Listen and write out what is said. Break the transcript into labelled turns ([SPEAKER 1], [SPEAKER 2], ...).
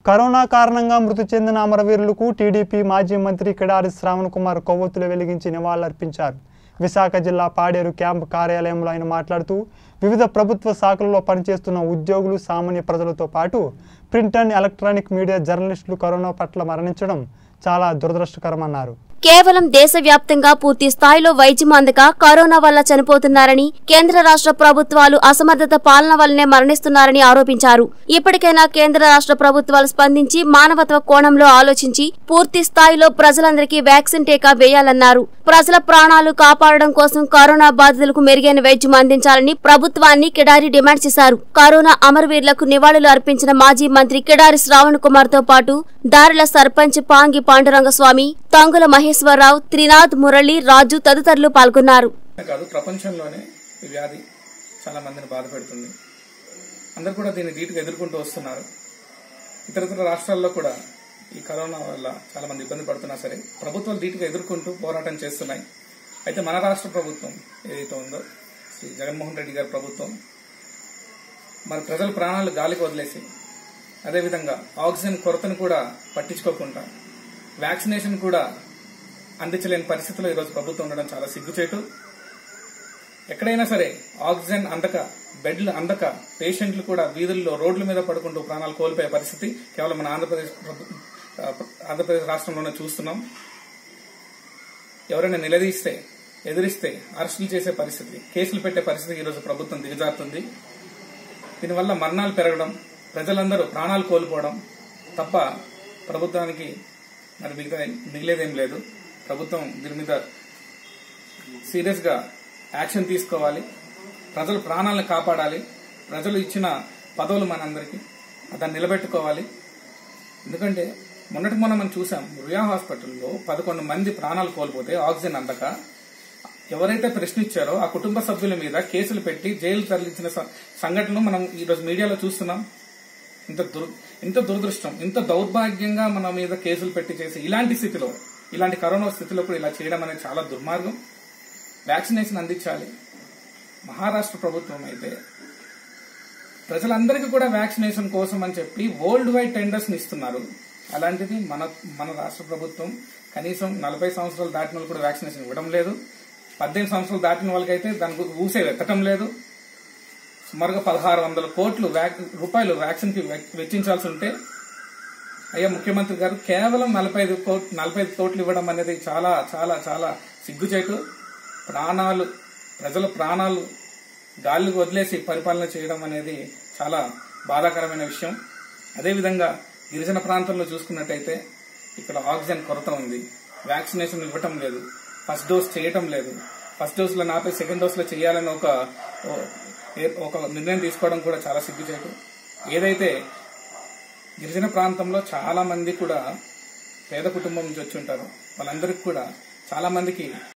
[SPEAKER 1] corona కారణంగా మృతి చెందిన అమరవీరులకు టీడీపీ మాజీ మంత్రి కిడారి శ్రావణ్ కుమార్ కొవ్వొత్తులు వెలిగించి నివాళులర్పించారు విశాఖ జిల్లా పాడేరు క్యాంపు కార్యాలయంలో ఆయన మాట్లాడుతూ వివిధ ప్రభుత్వ శాఖలలో పనిచేస్తున్న ఉద్యోగులు సామాన్య ప్రజలతో పాటు ప్రింట్ అండ్ ఎలక్ట్రానిక్ మీడియా జర్నలిస్టులు కరోనా పట్ల మరణించడం చాలా దురదృష్టకరమన్నారు
[SPEAKER 2] కేవలం దేశవ్యాప్తంగా పూర్తి స్థాయిలో వైద్యం అందక కరోనా వల్ల చనిపోతున్నారని కేంద్ర రాష్ట్ర ప్రభుత్వాలు అసమర్థత పాలన వల్లనే మరణిస్తున్నారని ఆరోపించారు ఇప్పటికైనా కేంద్ర రాష్ట్ర ప్రభుత్వాలు స్పందించి మానవత్వ కోణంలో ఆలోచించి పూర్తి స్థాయిలో ప్రజలందరికీ వ్యాక్సిన్ టీకా వేయాలన్నారు ప్రజల ప్రాణాలు కాపాడడం కోసం కరోనా బాధితులకు మెరుగైన వైద్యం అందించాలని ప్రభుత్వాన్ని కిడారి డిమాండ్ చేశారు కరోనా అమరవీరులకు నివాళులు అర్పించిన మాజీ మంత్రి కిడారి శ్రావణ్ కుమార్ తో పాటు దారుల సర్పంచ్ పాంగి పాండురంగస్వామి తంగుల మహేశ్వరరావు త్రినాథ్ మురళి రాజు తదితరులు పాల్గొన్నారు
[SPEAKER 3] కాదు ప్రపంచంలోనే ఈ వ్యాధి చాలా మందిని బాధపెడుతుంది అందరు కూడా దీన్ని ధీటుగా ఎదుర్కొంటూ వస్తున్నారు ఇతరితర రాష్ట్రాల్లో కూడా ఈ కరోనా వల్ల చాలా మంది ఇబ్బంది పడుతున్నా సరే ప్రభుత్వాలు ధీటుగా ఎదుర్కొంటూ పోరాటం చేస్తున్నాయి అయితే మన రాష్ట్ర ప్రభుత్వం ఏదైతే ఉందో శ్రీ జగన్మోహన్ రెడ్డి గారి ప్రభుత్వం మరి ప్రజల ప్రాణాలు గాలికి వదిలేసి అదేవిధంగా ఆక్సిజన్ కొరతను కూడా పట్టించుకోకుండా వ్యాక్సినేషన్ కూడా అందించలేని పరిస్థితిలో ఈరోజు ప్రభుత్వం ఉండడం చాలా సిగ్గుచేటు ఎక్కడైనా సరే ఆక్సిజన్ అందక బెడ్లు అందక పేషెంట్లు కూడా వీధుల్లో రోడ్ల మీద పడుకుంటూ ప్రాణాలు కోల్పోయే పరిస్థితి కేవలం మన ఆంధ్రప్రదేశ్ ప్రభు- ఆ, ఆంధ్రప్రదేశ్ రాష్ట్రంలోనే చూస్తున్నాం ఎవరైనా నిలదీస్తే ఎదిరిస్తే అరెస్టులు చేసే పరిస్థితి కేసులు పెట్టే పరిస్థితి ఈరోజు ప్రభుత్వం దిగజారుతుంది దీనివల్ల మరణాలు పెరగడం ప్రజలందరూ ప్రాణాలు కోల్పోవడం తప్ప ప్రభుత్వానికి మరి మిగతా మిగిలేదేం లేదు ప్రభుత్వం దీని మీద సీరియస్ గా యాక్షన్ తీసుకోవాలి ప్రజల ప్రాణాలను కాపాడాలి ప్రజలు ఇచ్చిన పదవులు మనందరికీ దాన్ని నిలబెట్టుకోవాలి ఎందుకంటే మొన్నటి మొన్న మనం చూసాం రుయా హాస్పిటల్లో పదకొండు మంది ప్రాణాలు కోల్పోతే ఆక్సిజన్ అందక ఎవరైతే ప్రశ్నించారో ఆ కుటుంబ సభ్యుల మీద కేసులు పెట్టి జైలు తరలించిన స- సంఘటనలు మనం ఈ రోజు మీడియాలో చూస్తున్నాం ఇంత దుర్ ఇంత దురదృష్టం ఇంత దౌర్భాగ్యంగా మన మీద కేసులు పెట్టి చేసి ఇలాంటి స్థితిలో ఇలాంటి కరోనా స్థితిలో కూడా ఇలా చేయడం అనేది చాలా దుర్మార్గం వ్యాక్సినేషన్ అందించాలి మహారాష్ట్ర ప్రభుత్వం అయితే ప్రజలందరికీ కూడా వ్యాక్సినేషన్ కోసం అని చెప్పి వరల్డ్ వైడ్ టెండర్స్ ని ఇస్తున్నారు అలాంటిది మన మన రాష్ట్ర ప్రభుత్వం కనీసం నలభై సంవత్సరాలు దాటిన వాళ్ళు కూడా వ్యాక్సినేషన్ ఇవ్వడం లేదు పద్దెనిమిది సంవత్సరాలు దాటిన వాళ్ళకైతే దానికి ఊసే వెతకడం లేదు సుమారుగా పదహారు వందల కోట్లు వ్యాక్- రూపాయలు వ్యాక్సిన్ కి వె- వెచ్చించాల్సి ఉంటే అయ్యా ముఖ్యమంత్రి గారు కేవలం నలభై ఐదు కోట్లు నలభై ఐదు కోట్లు ఇవ్వడం అనేది చాలా చాలా చాలా సిగ్గుచేటు ప్రాణాలు ప్రజల ప్రాణాలు గాలికి వదిలేసి పరిపాలన చేయడం అనేది చాలా బాధాకరమైన విషయం అదేవిధంగా గిరిజన ప్రాంతంలో చూసుకున్నట్టయితే ఇక్కడ ఆక్సిజన్ కొరత ఉంది వ్యాక్సినేషన్ ఇవ్వటం లేదు ఫస్ట్ డోస్ చేయటం లేదు ఫస్ట్ డోస్ లో నాపై సెకండ్ డోస్ లో చేయాలని ఒక ఓ- ఒక నిర్ణయం తీసుకోవడం కూడా చాలా సిగ్గుచేటు ఏదైతే గిరిజన ప్రాంతంలో చాలా మంది కూడా పేద కుటుంబం నుంచి వచ్చి ఉంటారు వాళ్ళందరికీ కూడా చాలా మందికి